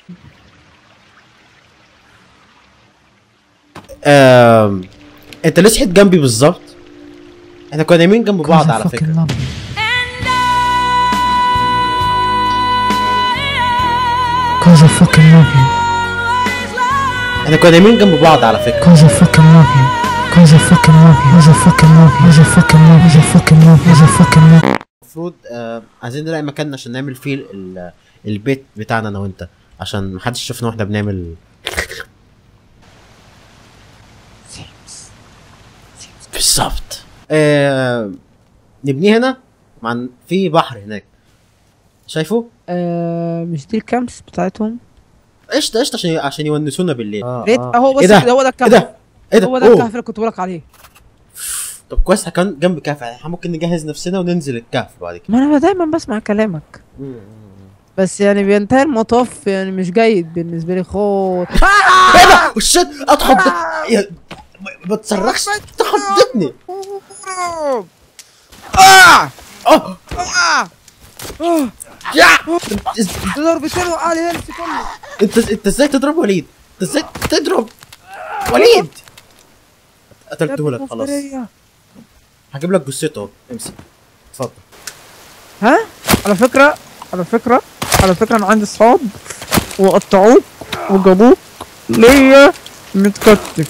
آم... انت ليه صحيت جنبي بالظبط احنا كنا نايمين جنب بعض على فكره Cause I fucking love you. احنا كنا نايمين جنب بعض على فكره Cause I fucking love you. Cause I fucking love you. Cause I fucking love you. Cause I fucking love you. Cause I fucking love you. Cause I fucking love المفروض آه... عايزين نلاقي مكان عشان نعمل فيه ال... البيت بتاعنا انا وانت عشان محدش يشوفنا واحنا بنعمل بالظبط آه... نبنيه هنا مع في بحر هناك شايفه آه مش دي الكامبس بتاعتهم قشطه قشطه عشان عشان يونسونا بالليل آه ريت اهو بس إيه ده؟ كده هو ده ايه الكهف ده ايه ده هو ده أوه. الكهف اللي كنت بقولك عليه طب كويس كان جنب كهف يعني احنا ممكن نجهز نفسنا وننزل الكهف بعد كده ما انا دايما بسمع كلامك بس يعني بينتهي المطاف يعني مش جيد بالنسبه لي خالص ايه ده وشت اتخض يا ما- ما تصرخش تخضتني اه اه اه يا ضربتين وقع لي هيلث كله انت انت ازاي تضرب وليد انت ازاي تضرب وليد قتلته لك خلاص هجيب لك جثته اهو امسك اتفضل ها على فكره على فكره على فكره انا عندي اصحاب وقطعوك وجابوك ليا متكتف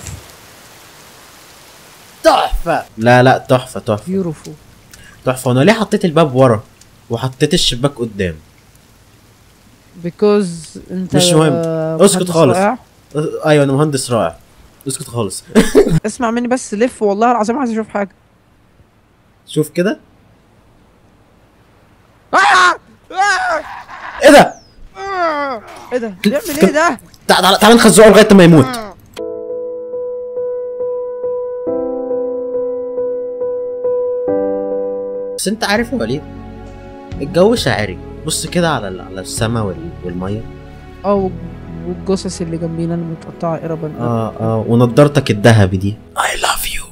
تحفه لا لا تحفه تحفه بيوتيفول تحفه انا ليه حطيت الباب ورا وحطيت الشباك قدام بيكوز انت مش مهم. آه، اسكت مهندس خالص. رائع. أه، ايوه انا مهندس رائع اسكت خالص اسمع مني بس لف والله العظيم عايز اشوف حاجه شوف كده آه! ايه ده آه! ايه ده بيعمل ايه ده تعال تعال تعال نخزقه لغايه ما يموت بس انت عارف يا وليد الجو شاعري بص كده على ال- على السماء وال- والميه اه والجثث اللي جنبينا اللي متقطعه قربا اه اه ونضارتك الذهبي دي I love you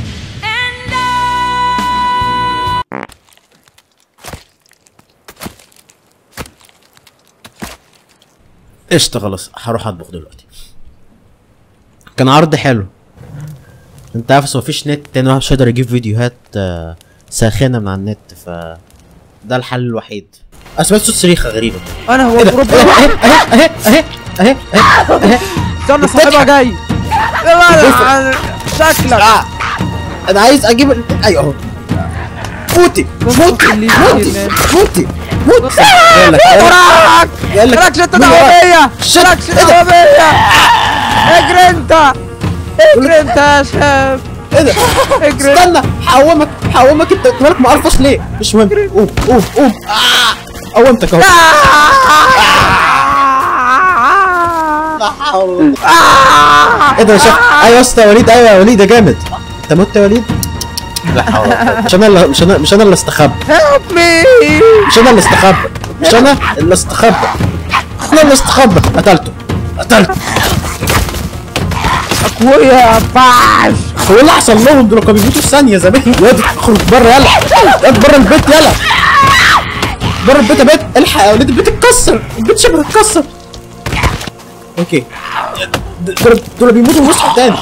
قشطة خلاص هروح اطبخ دلوقتي كان عرض حلو انت عارف بس مفيش نت تاني الواحد مش هيقدر يجيب فيديوهات آه، ساخنة من على النت ف ده الحل الوحيد أنا سمعت صوت صريخة غريبة انا هو ايه ده؟ الجروب اهي اهي اهي اهي اهي اهي استنى صاحبها جاي يلا شكلك آه. انا عايز اجيب ال... ايوه اهو فوتي فوتي اللي فوتي يجي فوتي فوتي يلا يلا وراك يلا مالكش انت مين دعوه وراك؟ بيا شت. مالكش ايه ده؟ دعوه بيا اجري انت اجري انت يا شاب ايه ده اجري استنى هقومك هقومك انت أنت مالك مقرفص ليه مش مهم قوم قوم قوم آه. قومتك اهو لا حول. ايه ده يا شيخ ايوه يا اسطى يا وليد ايوه يا وليد يا جامد انت مت يا وليد لا حول ولا قوة. مش انا اللي مش انا مش انا اللي استخبى هيلب مي مش انا اللي استخبى مش انا اللي استخبى انا اللي استخبى قتلته قتلته اخويا باش هو إيه اللي حصل لهم دول كانوا بيموتوا في ثانيه زمان واد اخرج بره يلا واد بره البيت يلا بره البيت يا بيت الحق يا ولاد البيت اتكسر البيت شبه اتكسر اوكي دول دول بيموتوا ويصحوا تاني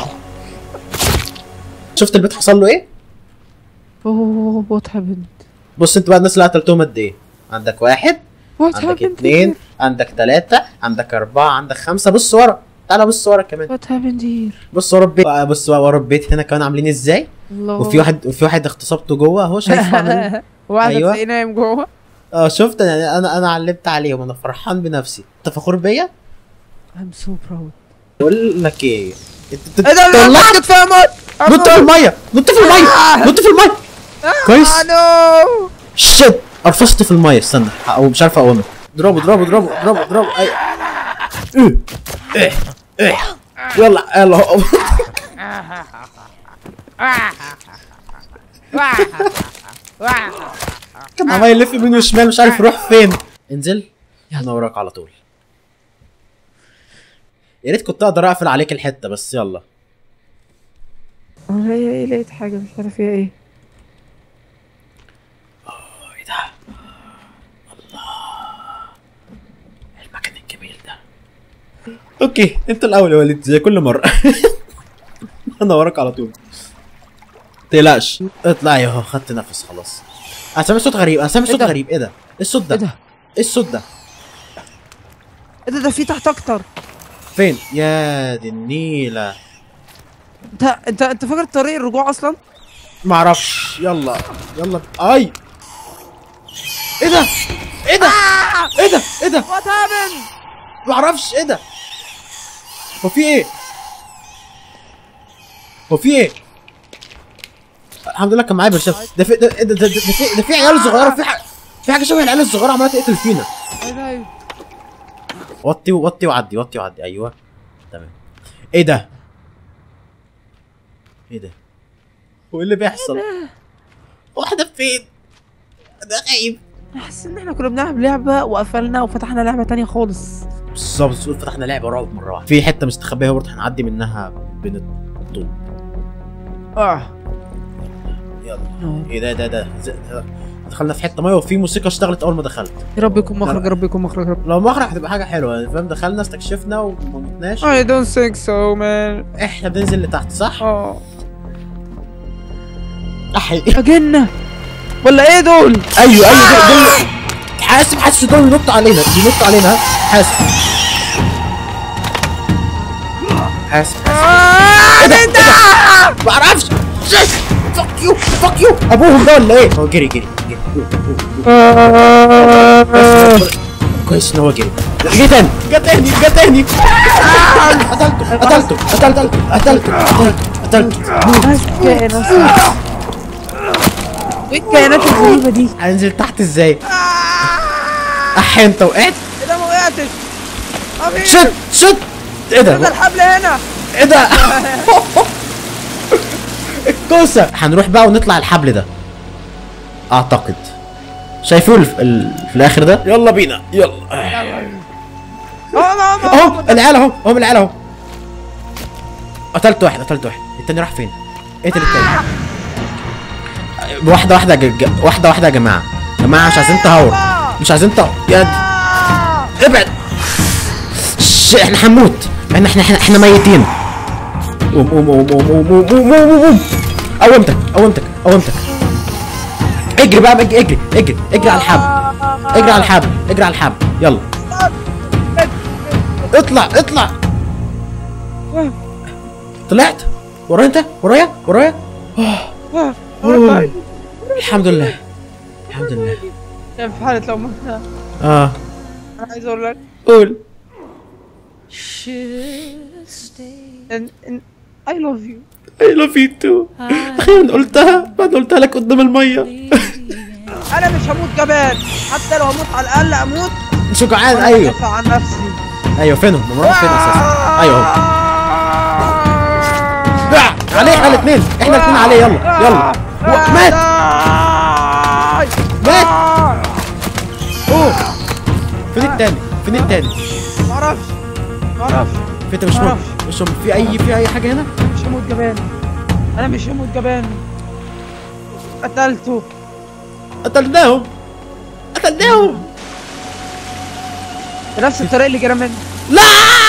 شفت البيت حصل له ايه؟ اوه وات هابند بص انت بقى الناس اللي قتلتهم قد ايه؟ عندك واحد وات عندك هابند اتنين عندك تلاتة عندك أربعة عندك خمسة بص ورا تعالى بص ورا كمان وات هابند هير بص ورا البيت بص ورا البيت هنا كمان عاملين ازاي الله وفي واحد وفي واحد اغتصبته جوه اهو شايف عامل واحد أيوة. تلاقيه نايم جوه اه شفت يعني انا انا علمت عليهم انا فرحان بنفسي انت فخور بيا I'm so proud بقول لك ايه انت ايه ده طلعت انا كنت فيها موت نط في الميه نط في الميه نط في الميه كويس نو شت قرفصت في الميه استنى او مش عارف اقومك اضربه اضربه اضربه اضربه اضربه اي ايه ايه ايه يلا يلا هو- كان عمال يلف يمين وشمال مش عارف يروح فين انزل انا وراك على طول يا ريت كنت اقدر اقفل عليك الحته بس يلا انا ايه لقيت حاجه مش عارف هي ايه ايه ده الله المكان الجميل ده اوكي انت الاول يا وليد زي كل مره انا وراك على طول تقلقش اطلعي اهو خدت نفس خلاص انا سامع صوت غريب انا سامع إيه صوت ده؟ غريب ايه ده؟ ايه الصوت ده؟ ايه ده؟ ايه الصوت ده؟ ايه ده ده في تحت اكتر فين؟ يا دي النيلة انت انت انت فاكر طريق الرجوع اصلا؟ معرفش يلا يلا اي ايه ده؟ ايه ده؟ ايه ده؟ ايه ده؟ وات هابن معرفش ايه ده؟ هو في ايه؟ هو في ايه؟ الحمد لله كان معايا برشام ده في ده ده ده, ده, ده, في ده في عيال صغيره في حاجه في حاجه شبه العيال الصغيره عماله تقتل فينا ايوه وطي وطي وعدي وطي وعدي ايوه تمام ايه ده؟ ايه ده؟ هو ايه اللي بيحصل؟ واحدة فين؟ انا خايف حاسس ان احنا كنا بنلعب لعبه وقفلنا وفتحنا لعبه تانية خالص بالظبط فتحنا لعبه رعب مره واحده في حته مستخبيه برضه هنعدي منها بين الطوب اه يلا ايه ده ده ده ز- دخلنا في حته ميه وفي موسيقى اشتغلت اول ما دخلت يا رب يكون مخرج يا رب يكون مخرج يا رب لو مخرج هتبقى حاجه حلوه يعني فاهم دخلنا استكشفنا وما متناش I don't think so man احنا بننزل لتحت صح؟ اه احي اجنة ولا ايه دول؟ ايوه ايوه دول دول حاسب حاسس دول بينطوا علينا بينطوا علينا حاسب حاسب آه، ايه ده؟ ايه ده؟ ما اعرفش فك يو فك يو ابوهم ده ولا ايه؟ هو جري جري جري بس كويس ان هو جري جه تاني جه تاني جه تاني قتلته قتلته قتلته قتلته قتلته قتلته كائنات ايه الكائنات الغريبة دي؟ هنزل تحت ازاي؟ اح انت وقعت ايه ده ما وقعتش أبي، شت شت ايه ده ده؟ الحبل هنا ايه ده؟ الكوسه هنروح بقى ونطلع الحبل ده اعتقد شايفوه الف... ال... في الاخر ده يلا بينا يلا اه اه اهو العيال اهو هم العيال اهو قتلت واحد قتلت واحد التاني راح فين؟ اقتل التاني واحدة واحدة ج... ج... واحدة واحدة يا جماعة يا جماعة مش عايزين تهور مش عايزين تهور يا دي. ابعد ش... احنا هنموت احنا احنا احنا, احنا ميتين قوم قوم قوم قوم قوم قوم قوم قوم قوم قومتك قومتك قومتك اجري بقى اجري اجري اجري اجري على الحبل اجري على الحبل اجري على الحبل يلا اطلع اطلع طلعت ورايا انت ورايا ورايا الحمد لله الحمد لله كان في حالة لو متنا اه انا عايز اقول لك قول ان ان I love you اي لاف يو تو اخيرا قلتها بعد قلتها لك قدام الميه انا مش هموت جبان حتى لو هموت على الاقل اموت شو جعان وأنا ايوه بدافع عن نفسي ايوه فينهم هم راحوا فين اساسا ايوه اهو بع! عليه احنا الاثنين احنا الاثنين عليه يلا يلا هو مات مات اوه فين التاني فين التاني معرفش معرفش في انت مش مهم مش مهم في اي في اي حاجه هنا مش هموت جبان انا مش هموت جبان قتلته قتلناهم قتلناهم بنفس الطريقة اللي جرى مني لا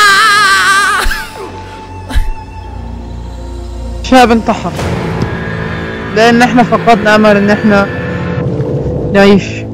شاب انتحر لان احنا فقدنا امل ان احنا نعيش